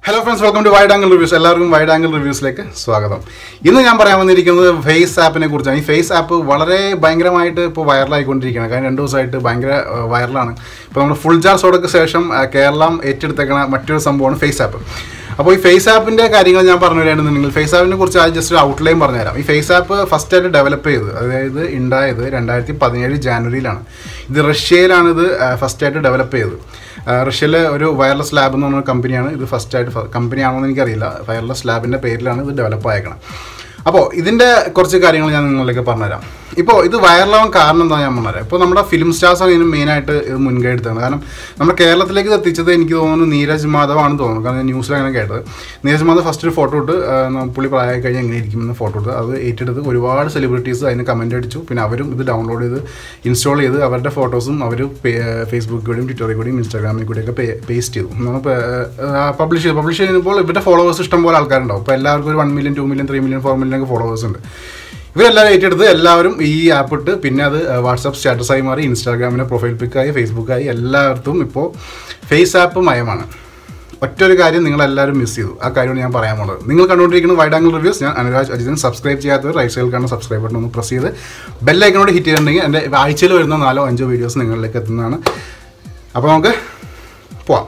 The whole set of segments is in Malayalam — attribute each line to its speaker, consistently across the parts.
Speaker 1: hello friends welcome to Wide Angle Reviews എല്ലാവർക്കും വൈഡ് ആംഗിൾ റിവ്യൂസിലേക്ക് സ്വാഗതം ഇന്ന് ഞാൻ പറയാൻ വന്നിരിക്കുന്നത് ഫേസ് ആപ്പിനെ കുറിച്ചാണ് ഈ ഫേസ് ആപ്പ് വളരെ ഭയങ്കരമായിട്ട് ഇപ്പോൾ വൈറലായിക്കൊണ്ടിരിക്കുകയാണ് കാരണം രണ്ട് ദിവസമായിട്ട് ഭയങ്കര ഏഹ്, വൈറലാണ് ഇപ്പോൾ നമ്മൾ ഫുൾ ജാർ സോഡക്ക് ശേഷം ഏഹ്, കേരളം ഏറ്റെടുത്തേക്കണ മറ്റൊരു സംഭവമാണ് ഫേസ് ആപ്പ് അപ്പോൾ ഈ ഫേസ് ആപ്പിൻ്റെ കാര്യങ്ങൾ ഞാൻ പറഞ്ഞു തരാണെന്നുണ്ടെങ്കിൽ ഫേസ് ആപ്പിനെ കുറിച്ച് ആദ്യം ജസ്റ്റ് ഒരു ഔട്ട്ലൈൻ പറഞ്ഞുതരാം ഈ ഫേസ് ആപ്പ് ഫസ്റ്റ് ആയിട്ട് ഡെവലപ്പ് ചെയ്തത് അതായത് ഉണ്ടായത് രണ്ടായിരത്തി പതിനേഴ് ജാനുവരിയിലാണ് ഇത് റഷ്യയിലാണ് ഇത് ഫസ്റ്റ് ആയിട്ട് ഡെവലപ്പ് ചെയ്തത് ആ, റഷ്യയിലെ ഒരു വയർലെസ് ലാബ് എന്ന് പറഞ്ഞ കമ്പനിയാണ് ഇത് ഫസ്റ്റ് ആയിട്ട് കമ്പനി ആണോ എന്ന് എനിക്കറിയില്ല വയർലെസ് ലാബിൻ്റെ പേരിലാണ് ഇത് ഡെവലപ്പ് ആയേക്കണം അപ്പോൾ ഇതിൻ്റെ കുറച്ച് കാര്യങ്ങൾ ഞാൻ നിങ്ങളിലേക്ക് പറഞ്ഞുതരാം ഇപ്പോൾ ഇത് വൈറലാവാൻ കാരണം എന്താ ഞാൻ പറഞ്ഞുതരാം ഇപ്പോൾ നമ്മുടെ ഫിലിം സ്റ്റാർസാണ് ഇതിന് മെയിനായിട്ട് ഇത് മുൻകൈ എടുത്തത് കാരണം നമ്മുടെ കേരളത്തിലേക്ക് ഇത് എത്തിച്ചത് എനിക്ക് തോന്നുന്നു നീരജ് മാധവ് ആണെന്ന് തോന്നുന്നു കാരണം ഞാൻ ന്യൂസിൽ അങ്ങനെ കേട്ടത് നീരജ് മാധവ് ഫസ്റ്റ് ഒരു ഫോട്ടോ ഇട്ട് ആ, ന- പുള്ളി പ്രായമായി കഴിഞ്ഞാൽ എങ്ങനെ ഇരിക്കുമെന്ന് ഫോട്ടോ ഇട്ട് അത് ഏറ്റെടുത്ത് ഒരുപാട് സെലിബ്രിറ്റീസ് അതിന് കമൻറ്റ് അടിച്ചു പിന്നെ അവരും ഇത് ഡൗൺലോഡ് ചെയ്ത് ഇൻസ്റ്റാൾ ചെയ്ത് അവരുടെ ഫോട്ടോസും അവർ ഫേസ്ബുക്ക് കൂടിയും ട്വിറ്ററിൽ കൂടിയും ഇൻസ്റ്റാഗ്രാമിൽ കൂടിയൊക്കെ പേസ്റ്റ് ചെയ്തു നമ്മൾ പബ്ലിഷ് ചെയ്തു പബ്ലിഷ് ചെയ്യുമ്പോൾ ഇവരുടെ ഫോളോവേഴ്സ് ഇഷ്ടം പോലെ ആൾക്കാരുണ്ടാവും ഇപ്പോൾ എല്ലാവർക്കും ഒരു one million two million three million four million ഒക്കെ ഫോളോവേഴ്സ് ഉണ്ട് ഇവരെല്ലാവരും ഏറ്റെടുത്ത് എല്ലാവരും ഈ ആപ്പ് ഇട്ട് പിന്നെ അത് വാട്സാപ്പ് സ്റ്റാറ്റസായി മാറി ഇൻസ്റ്റാഗ്രാമിലെ പ്രൊഫൈൽ പിക്കായി ഫേസ്ബുക്കായി എല്ലായിടത്തും ഇപ്പോൾ ഫേസ് ആപ്പ് മയമാണ് ഒറ്റൊരു കാര്യം നിങ്ങളെല്ലാവരും മിസ് ചെയ്തു ആ കാര്യമാണ് ഞാൻ പറയാൻ പോകുന്നത് നിങ്ങൾ കണ്ടുകൊണ്ടിരിക്കുന്ന വൈഡ് ആംഗിൾ റിവ്യൂസ് ഞാൻ അനുരാജ് അജിതൻ സബ്സ്ക്രൈബ് ചെയ്യാത്തവർ റൈറ്റ് സൈഡിൽ കാണുന്ന സബ്സ്ക്രൈബ് ബട്ടൺ ഒന്ന് പ്രസ് ചെയ്ത് ബെല്ലൈക്കനോട് ഹിറ്റ് ചെയ്തിട്ടുണ്ടെങ്കിൽ എൻ്റെ ആഴ്ചയിൽ വരുന്ന നാലോ അഞ്ചോ വീഡിയോസ് നിങ്ങളിലേക്ക് എത്തുന്നതാണ് അപ്പോൾ നമുക്ക് പോവാം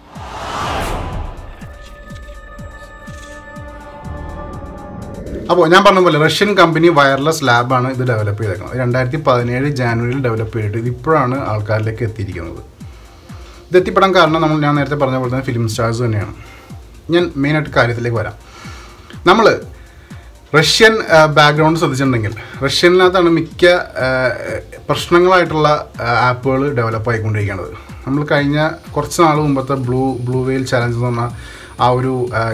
Speaker 1: അപ്പോൾ ഞാൻ പറഞ്ഞ പോലെ റഷ്യൻ കമ്പനി വയർലെസ് ലാബാണ് ഇത് ഡെവലപ്പ് ചെയ്തേക്കുന്നത് രണ്ടായിരത്തി പതിനേഴ് ജാനുവരിയിൽ ഡെവലപ്പ് ചെയ്തിട്ട് ഇത് ഇപ്പോഴാണ് ആൾക്കാരിലേക്ക് എത്തിയിരിക്കുന്നത് ഇത് എത്തിപ്പെടാൻ കാരണം നമ്മൾ ഞാൻ നേരത്തെ പറഞ്ഞ പോലെ തന്നെ ഫിലിം സ്റ്റാർസ് തന്നെയാണ് ഞാൻ മെയിനായിട്ട് കാര്യത്തിലേക്ക് വരാം നമ്മൾ റഷ്യൻ ബാക്ക്ഗ്രൗണ്ട് ശ്രദ്ധിച്ചിട്ടുണ്ടെങ്കിൽ റഷ്യനിനകത്താണ് മിക്ക ആ, പ്രശ്നങ്ങളായിട്ടുള്ള ആപ്പുകൾ ഡെവലപ്പ് ആയിക്കൊണ്ടിരിക്കുന്നത് നമ്മൾ കഴിഞ്ഞ കുറച്ച് നാൾ മുമ്പത്തെ ബ്ലൂ ബ്ലൂ വെയിൽ ചലഞ്ച് എന്ന് പറഞ്ഞ ആ ഒരു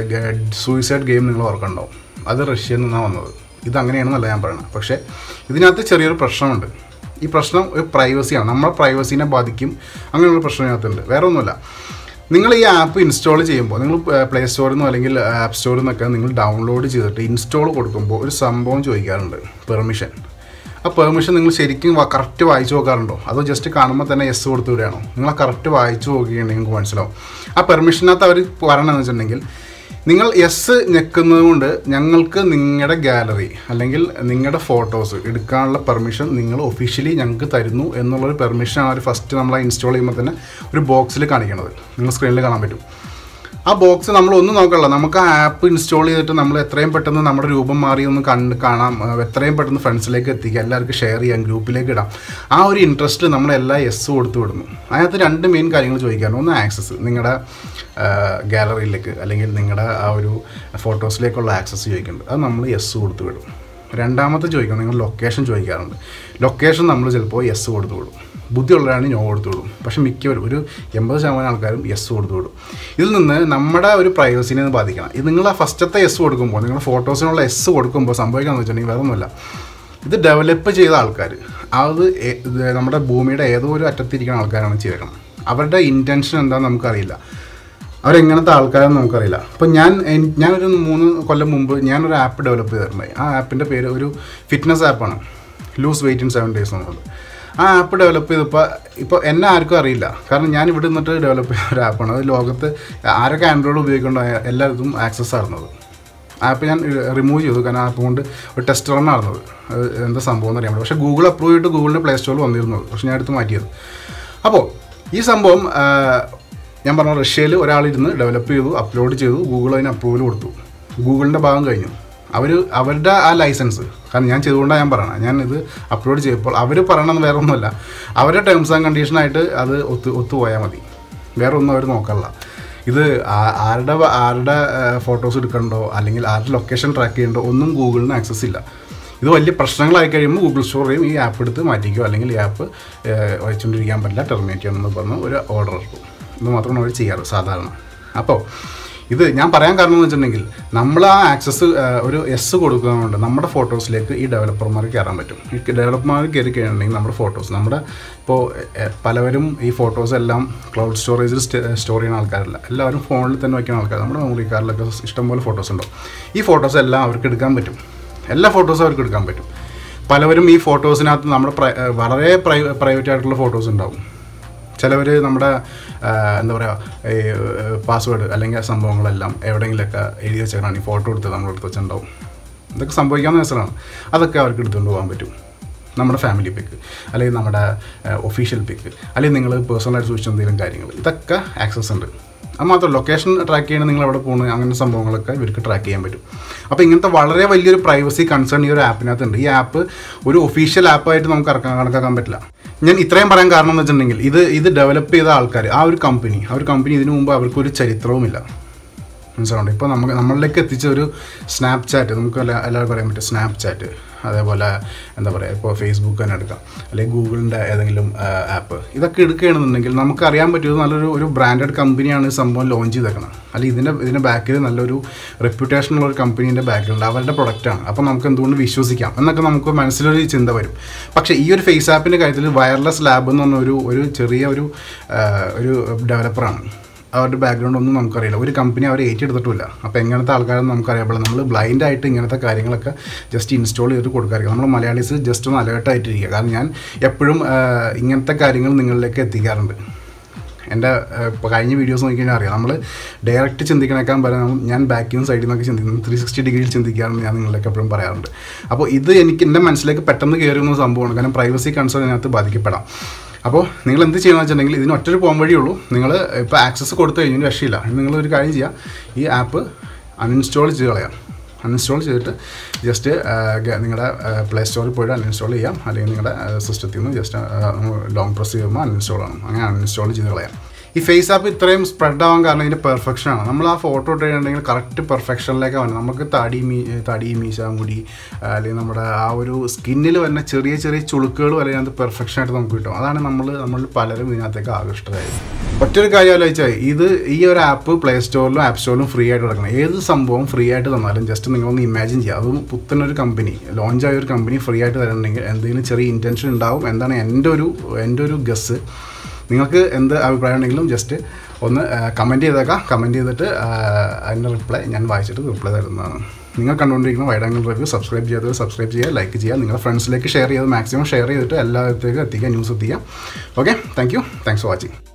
Speaker 1: സൂയിസൈഡ് ഗെയിം നിങ്ങൾ ഓർക്കണ്ടാവും അത് റഷ്യയിൽ നിന്നാണ് വന്നത് ഇത് അങ്ങനെയാണെന്നല്ല ഞാൻ പറയുന്നത് പക്ഷേ ഇതിനകത്ത് ചെറിയൊരു പ്രശ്നമുണ്ട് ഈ പ്രശ്നം ഒരു പ്രൈവസിയാണ് നമ്മുടെ പ്രൈവസീനെ ബാധിക്കും അങ്ങനെയുള്ള പ്രശ്നം ഇതിനകത്തുണ്ട് വേറെ ഒന്നുമില്ല നിങ്ങൾ ഈ ആപ്പ് ഇൻസ്റ്റാൾ ചെയ്യുമ്പോൾ നിങ്ങൾ പ്ലേ സ്റ്റോറിൽ നിന്നോ അല്ലെങ്കിൽ ആപ്പ് സ്റ്റോറിൽ നിന്നൊക്കെ നിങ്ങൾ ഡൗൺലോഡ് ചെയ്തിട്ട് ഇൻസ്റ്റാൾ കൊടുക്കുമ്പോൾ ഒരു സംഭവം ചോദിക്കാറുണ്ട് പെർമിഷൻ ആ പെർമിഷൻ നിങ്ങൾ ശരിക്കും കറക്റ്റ് വായിച്ചു നോക്കാറുണ്ടോ അതോ ജസ്റ്റ് കാണുമ്പോൾ തന്നെ എസ് കൊടുത്തു വിടുകയാണോ നിങ്ങൾ ആ കറക്റ്റ് വായിച്ചു നോക്കുകയാണെങ്കിൽ നിങ്ങൾക്ക് മനസ്സിലാവും ആ പെർമിഷനകത്ത് അവർ പറയണമെന്ന് വെച്ചിട്ടുണ്ടെങ്കിൽ നിങ്ങൾ എസ് ഞെക്കുന്നത് കൊണ്ട് ഞങ്ങൾക്ക് നിങ്ങളുടെ ഗാലറി അല്ലെങ്കിൽ നിങ്ങളുടെ ഫോട്ടോസ് എടുക്കാനുള്ള പെർമിഷൻ നിങ്ങൾ ഒഫീഷ്യലി ഞങ്ങൾക്ക് തരുന്നു എന്നുള്ളൊരു പെർമിഷനാണ് അവർ ഫസ്റ്റ് നമ്മൾ ഇൻസ്റ്റാൾ ചെയ്യുമ്പോൾ തന്നെ ഒരു ബോക്സിൽ കാണിക്കുന്നത് നിങ്ങൾ സ്ക്രീനിൽ കാണാൻ പറ്റും ആ ബോക്സ് നമ്മൾ ഒന്നും നോക്കണ്ട നമുക്ക് ആ ആപ്പ് ഇൻസ്റ്റാൾ ചെയ്തിട്ട് നമ്മൾ എത്രയും പെട്ടെന്ന് നമ്മുടെ രൂപം മാറി ഒന്ന് കണ്ട് കാണാം ആ, എത്രയും പെട്ടെന്ന് ഫ്രണ്ട്സിലേക്ക് എത്തിക്കുക എല്ലാവർക്കും ഷെയർ ചെയ്യാം ഗ്രൂപ്പിലേക്ക് ഇടാം ആ ഒരു ഇൻട്രസ്റ്റ് നമ്മളെല്ലാം എസ് കൊടുത്തു വിടുന്നു അതിനകത്ത് രണ്ട് മെയിൻ കാര്യങ്ങൾ ചോദിക്കാറുണ്ട് ഒന്ന് ആക്സസ് നിങ്ങളുടെ ഗാലറിയിലേക്ക് അല്ലെങ്കിൽ നിങ്ങളുടെ ആ ഒരു ഫോട്ടോസിലേക്കുള്ള ആക്സസ് ചോദിക്കുന്നുണ്ട് അത് നമ്മൾ എസ് കൊടുത്തു വിടും രണ്ടാമത്തെ ചോദിക്കണം നിങ്ങൾ ലൊക്കേഷൻ ചോദിക്കാറുണ്ട് ലൊക്കേഷൻ നമ്മൾ ചിലപ്പോൾ എസ് കൊടുത്തു വിടും ബുദ്ധിയുള്ളവരാണ് നോ കൊടുത്തു വിടും പക്ഷെ മിക്കവരും ഒരു എൺപത് ശതമാനം ആൾക്കാരും എസ് കൊടുത്തു വിടും ഇതിൽ നിന്ന് നമ്മുടെ ഒരു പ്രൈവസിനെ ഒന്ന് ബാധിക്കണം ഇത് നിങ്ങൾ ആ ഫസ്റ്റത്തെ എസ് കൊടുക്കുമ്പോൾ നിങ്ങൾ ഫോട്ടോസിനുള്ള എസ് കൊടുക്കുമ്പോൾ സംഭവിക്കാന്ന് വെച്ചിട്ടുണ്ടെങ്കിൽ വേറെ ഒന്നുമില്ല ഇത് ഡെവലപ്പ് ചെയ്ത ആൾക്കാർ അത് ഏ- ഇത് നമ്മുടെ ഭൂമിയുടെ ഏതോ ഒരു അറ്റത്തിരിക്കുന്ന ആൾക്കാരാണ് ചെയ്തേക്കണം അവരുടെ ഇൻറ്റൻഷൻ എന്താണെന്ന് നമുക്കറിയില്ല അവരെങ്ങനത്തെ ആൾക്കാരെന്ന് നമുക്കറിയില്ല അപ്പോൾ ഞാൻ എൻ- ഞാനൊരു മൂന്ന് കൊല്ലം മുമ്പ് ഞാനൊരു ആപ്പ് ഡെവലപ്പ് ചെയ്തിട്ടുണ്ടായി ആ ആപ്പിൻ്റെ പേര് ഒരു ഫിറ്റ്നസ് ആപ്പാണ് lose weight in seven days എന്നുള്ളത് ആ ആപ്പ് ഡെവലപ്പ് ചെയ്തപ്പോൾ ഇപ്പോൾ എന്നെ ആർക്കും അറിയില്ല കാരണം ഞാൻ ഇവിടെ നിന്നിട്ട് ഡെവലപ്പ് ചെയ്ത ഒരു ആപ്പാണ് അത് ലോകത്ത് ആരൊക്കെ ആൻഡ്രോയിഡ് ഉപയോഗിക്കേണ്ട എല്ലായിടത്തും ആക്സസ് ആയിരുന്നത് ആപ്പ് ഞാൻ റിമൂവ് ചെയ്തു കാരണം ആപ്പ് കൊണ്ട് ഒരു ടെസ്റ്റ് റൺ ആയിരുന്നത് അത് എന്താ സംഭവം എന്ന് അറിയാൻ പറ്റും പക്ഷേ ഗൂഗിൾ അപ്രൂവ് ചെയ്തിട്ട് ഗൂഗിളിൻ്റെ പ്ലേ സ്റ്റോറിൽ വന്നിരുന്നത് പക്ഷേ ഞാൻ എടുത്ത് മാറ്റിയത് അപ്പോൾ ഈ സംഭവം ആ, ഞാൻ പറഞ്ഞ റഷ്യയിൽ ഒരാളിരുന്ന് ഡെവലപ്പ് ചെയ്തു അപ്ലോഡ് ചെയ്തു ഗൂഗിൾ അതിന് അപ്രൂവൽ കൊടുത്തു ഗൂഗിളിൻ്റെ ഭാഗം കഴിഞ്ഞു അവർ അവരുടെ ആ ലൈസൻസ് കാരണം ഞാൻ ചെയ്തുകൊണ്ടാണ് ഞാൻ പറയണത് ഞാൻ ഇത് അപ്ലോഡ് ചെയ്തപ്പോൾ അവർ പറയണമെന്ന് വേറെ ഒന്നുമല്ല അവരുടെ ടേംസ് ആൻഡ് കണ്ടീഷനായിട്ട് അത് ഒത്തു ഒത്തുപോയാൽ മതി വേറെ ഒന്നും അവർ നോക്കാനില്ല ഇത് ആ- ആരുടെ വ- ആരുടെ ഫോട്ടോസ് എടുക്കണ്ടോ അല്ലെങ്കിൽ ആരുടെ ലൊക്കേഷൻ ട്രാക്ക് ചെയ്യണ്ടോ ഒന്നും ഗൂഗിളിന് ആക്സസ് ഇല്ല ഇത് വലിയ പ്രശ്നങ്ങളായി കഴിയുമ്പോൾ ഗൂഗിൾ സ്റ്റോർ ചെയ്യും ഈ ആപ്പ് എടുത്ത് മാറ്റിക്കോ അല്ലെങ്കിൽ ഈ ആപ്പ് വെച്ചുകൊണ്ടിരിക്കാൻ പറ്റില്ല ടെർമിനേറ്റ് ചെയ്യണമെന്ന് പറഞ്ഞ് ഒരു ഓർഡർ ഇറക്കും ഇത് മാത്രമാണ് അവർ ചെയ്യാറ് സാധാരണ അപ്പോൾ ഇത് ഞാൻ പറയാൻ കാരണം എന്ന് വെച്ചിട്ടുണ്ടെങ്കിൽ നമ്മൾ ആ ആക്സസ് ഒരു എസ് കൊടുക്കുന്നതുകൊണ്ട് നമ്മുടെ ഫോട്ടോസിലേക്ക് ഈ ഡെവലപ്പർമാർക്ക് കയറാൻ പറ്റും ഈ ഡെവലപ്പർമാർ കയറി കഴിയുന്നുണ്ടെങ്കിൽ നമ്മുടെ ഫോട്ടോസ് നമ്മുടെ ഇപ്പോൾ എ, പലവരും ഈ ഫോട്ടോസ് എല്ലാം ക്ലൗഡ് സ്റ്റോറേജിൽ സ്റ്റോർ ചെയ്യുന്ന ആൾക്കാരല്ല എല്ലാവരും ഫോണിൽ തന്നെ വയ്ക്കുന്ന ആൾക്കാർ നമ്മുടെ മെമ്മറി കാർഡിലൊക്കെ ഇഷ്ടംപോലെ ഫോട്ടോസ് ഉണ്ടാവും ഈ ഫോട്ടോസ് എല്ലാം അവർക്ക് എടുക്കാൻ പറ്റും എല്ലാ ഫോട്ടോസും അവർക്ക് എടുക്കാൻ പറ്റും പലവരും ഈ ഫോട്ടോസിനകത്ത് നമ്മുടെ പ്രൈ- വളരെ പ്രൈ പ്രൈവറ്റ് ആയിട്ടുള്ള ഫോട്ടോസ് ഉണ്ടാവും ചിലവർ നമ്മുടെ ആ, എന്താ പറയുക ഈ പാസ്വേഡ് അല്ലെങ്കിൽ ആ സംഭവങ്ങളെല്ലാം എവിടെയെങ്കിലുമൊക്കെ എഴുതി വെച്ചേക്കണം ഈ ഫോട്ടോ എടുത്ത് നമ്മൾ എടുത്ത് വെച്ചിട്ടുണ്ടാവും ഇതൊക്കെ സംഭവിക്കാവുന്ന കേസുകളാണ് അതൊക്കെ അവർക്ക് എടുത്തുകൊണ്ട് പോകാൻ പറ്റും നമ്മുടെ ഫാമിലി പിക്ക് അല്ലെങ്കിൽ നമ്മുടെ ഒഫീഷ്യൽ പിക്ക് അല്ലെങ്കിൽ നിങ്ങൾ പേഴ്സണലായിട്ട് സൂക്ഷിച്ച എന്തെങ്കിലും കാര്യങ്ങൾ ഇതൊക്കെ ആക്സസ് ഉണ്ട് അത് മാത്രമല്ല ലൊക്കേഷൻ ട്രാക്ക് ചെയ്യണം നിങ്ങൾ എവിടെ പോകുന്നത് അങ്ങനത്തെ സംഭവങ്ങളൊക്കെ ഇവർക്ക് ട്രാക്ക് ചെയ്യാൻ പറ്റും അപ്പോൾ ഇങ്ങനത്തെ വളരെ വലിയൊരു പ്രൈവസി കൺസേൺ ഈ ഒരു ആപ്പിനകത്തുണ്ട് ഈ ആപ്പ് ഒരു ഒഫീഷ്യൽ ആപ്പായിട്ട് നമുക്ക് ഇറക്കാൻ കണക്കാക്കാൻ പറ്റില്ല ഞാൻ ഇത്രയും പറയാൻ കാരണം എന്ന് വെച്ചിട്ടുണ്ടെങ്കിൽ ഇത് ഇത് ഡെവലപ്പ് ചെയ്ത ആൾക്കാർ ആ ഒരു കമ്പനി ആ ഒരു കമ്പനി ഇതിനു മുമ്പ് അവർക്കൊരു ചരിത്രവുമില്ല മനസ്സിലാവുണ്ട് ഇപ്പോൾ നമുക്ക് നമ്മളിലേക്ക് എത്തിച്ച ഒരു സ്നാപ്ചാറ്റ് നമുക്ക് എല്ലാ എല്ലാവർക്കും പറയാൻ പറ്റും സ്നാപ്ചാറ്റ് അതേപോലെ എന്താ പറയുക ഇപ്പോൾ ഫേസ്ബുക്ക് തന്നെ എടുക്കാം അല്ലെങ്കിൽ ഗൂഗിളിൻ്റെ ഏതെങ്കിലും ആപ്പ് ഇതൊക്കെ എടുക്കുകയാണെന്നുണ്ടെങ്കിൽ നമുക്ക് അറിയാൻ പറ്റുന്നത് നല്ലൊരു ഒരു ബ്രാൻഡഡ് കമ്പനിയാണ് ഈ സംഭവം ലോഞ്ച് ചെയ്തേക്കണം അല്ലെങ്കിൽ ഇതിൻ്റെ ഇതിൻ്റെ ബാക്കിൽ നല്ലൊരു റെപ്യൂട്ടേഷൻ ഉള്ള ഒരു കമ്പനീൻ്റെ ബാക്കിലുണ്ട് അവരുടെ പ്രൊഡക്റ്റാണ് അപ്പോൾ നമുക്ക് എന്തുകൊണ്ട് വിശ്വസിക്കാം എന്നൊക്കെ നമുക്ക് മനസ്സിലൊരു ചിന്ത വരും പക്ഷേ ഈ ഒരു ഫേസ് ആപ്പിൻ്റെ കാര്യത്തിൽ വയർലെസ് ലാബ് എന്ന് പറഞ്ഞ ഒരു ഒരു ചെറിയ ഒരു ആ, ഒരു ഡെവലപ്പറാണ് അവരുടെ ബാക്ക്ഗ്രൗണ്ട് ഒന്നും നമുക്കറിയില്ല ഒരു കമ്പനി അവർ ഏറ്റെടുത്തിട്ടില്ല അപ്പോൾ എങ്ങനത്തെ ആൾക്കാരെന്ന് നമുക്കറിയാം നമ്മൾ ബ്ലൈൻഡ് ആയിട്ട് ഇങ്ങനത്തെ കാര്യങ്ങളൊക്കെ ജസ്റ്റ് ഇൻസ്റ്റാൾ ചെയ്തിട്ട് കൊടുക്കാറില്ല നമ്മൾ മലയാളീസ് ജസ്റ്റ് ഒന്ന് അലേർട്ട് ആയിട്ടിരിക്കുക കാരണം ഞാൻ എപ്പോഴും ആ, ഇങ്ങനത്തെ കാര്യങ്ങൾ നിങ്ങളിലേക്ക് എത്തിക്കാറുണ്ട് എൻ്റെ ഇപ്പോൾ കഴിഞ്ഞ വീഡിയോസ് നോക്കിക്കഴിഞ്ഞാൽ അറിയാം നമ്മൾ ഡയറക്റ്റ് ചിന്തിക്കണേക്കാൻ പകരം ഞാൻ ബാക്കിൽ നിന്ന് സൈഡിൽ നിന്നൊക്കെ ചിന്തിക്കുന്നു ത്രീ സിക്സ്റ്റി ഡിഗ്രിയിൽ ചിന്തിക്കാറുണ്ട് ഞാൻ നിങ്ങളിലേക്ക് എപ്പോഴും പറയാറുണ്ട് അപ്പോൾ ഇത് എനിക്ക് എൻ്റെ മനസ്സിലേക്ക് പെട്ടെന്ന് കയറുന്ന സംഭവമാണ് കാരണം പ്രൈവസി കൺസേൺ ഇതിനകത്ത് ബാധിക്കപ്പെടാം അപ്പോൾ നിങ്ങൾ എന്ത് ചെയ്യണമെന്ന് വെച്ചിട്ടുണ്ടെങ്കിൽ ഇതിന് ഒറ്റൊരു പോകാൻ വഴിയുള്ളൂ നിങ്ങൾ ഇപ്പോൾ ആക്സസ് കൊടുത്തു കഴിഞ്ഞാൽ രക്ഷയില്ല നിങ്ങൾ ഒരു കാര്യം ചെയ്യുക ഈ ആപ്പ് അൺഇൻസ്റ്റാൾ ചെയ്ത് കളയാം അൺഇൻസ്റ്റാൾ ചെയ്തിട്ട് ജസ്റ്റ് നിങ്ങളുടെ പ്ലേ സ്റ്റോറിൽ പോയിട്ട് അൺഇൻസ്റ്റാൾ ചെയ്യാം അല്ലെങ്കിൽ നിങ്ങളുടെ സിസ്റ്റത്തിൽ നിന്ന് ജസ്റ്റ് ലോങ് പ്രസ് ചെയ്യുമ്പോൾ അൺഇൻസ്റ്റാൾ ആണ് അങ്ങനെ അൺഇൻസ്റ്റാൾ ചെയ്ത് കളയാം ഈ ഫേസ് ആപ്പ് ഇത്രയും സ്പ്രെഡ് ആവാൻ കാരണം ഇതിൻ്റെ പെർഫെക്ഷൻ ആണ് നമ്മൾ ആ ഫോട്ടോ ഇട്ടുകഴിഞ്ഞിട്ടുണ്ടെങ്കിൽ കറക്റ്റ് പെർഫെക്ഷനിലേക്ക് വരണം നമുക്ക് തടി മീ തടി മീശ മുടി ആ, അല്ലെങ്കിൽ നമ്മുടെ ആ ഒരു സ്കിന്നിൽ വരുന്ന ചെറിയ ചെറിയ ചുളുക്കുകൾ വരെ അതിനകത്ത് പെർഫെക്ഷൻ ആയിട്ട് നമുക്ക് കിട്ടും അതാണ് നമ്മൾ നമ്മൾ പലരും ഇതിനകത്തേക്ക് ആകൃഷ്ടരായത് ഒറ്റൊരു കാര്യം ആലോചിച്ചാൽ ഇത് ഈ ഒരു ആപ്പ് പ്ലേ സ്റ്റോറിലും ആപ്പ് സ്റ്റോറിലും ഫ്രീ ആയിട്ട് കിടക്കണം ഏത് സംഭവം ഫ്രീ ആയിട്ട് തന്നാലും ജസ്റ്റ് നിങ്ങളൊന്ന് ഇമാജിൻ ചെയ്യുക അതും പുത്തനൊരു കമ്പനി ലോഞ്ച് ആയ ഒരു കമ്പനി ഫ്രീ ആയിട്ട് തരണമെങ്കിൽ എന്തെങ്കിലും ചെറിയ ഇൻറ്റൻഷൻ ഉണ്ടാവും എന്താണ് എൻ്റെ ഒരു എൻ്റെ ഒരു ഗസ് നിങ്ങൾക്ക് എന്ത് അഭിപ്രായം ഉണ്ടെങ്കിലും ജസ്റ്റ് ഒന്ന് കമൻറ്റ് ചെയ്തേക്കാം കമൻറ്റ് ചെയ്തിട്ട് ആ, അതിൻ്റെ റിപ്ലൈ ഞാൻ വായിച്ചിട്ട് റിപ്ലൈ തരുന്നതാണ് നിങ്ങൾ കണ്ടുകൊണ്ടിരിക്കുന്ന വൈഡാങ്കിൾ റിവ്യൂ സബ്സ്ക്രൈബ് ചെയ്യാത്തവർ സബ്സ്ക്രൈബ് ചെയ്യുക ലൈക്ക് ചെയ്യുക നിങ്ങളുടെ ഫ്രണ്ട്സിലേക്ക് ഷെയർ ചെയ്ത് മാക്സിമം ഷെയർ ചെയ്തിട്ട് എല്ലാത്തിലേക്കും എത്തിക്കുക ന്യൂസ് എത്തിക്കുക okay thank you thanks for watching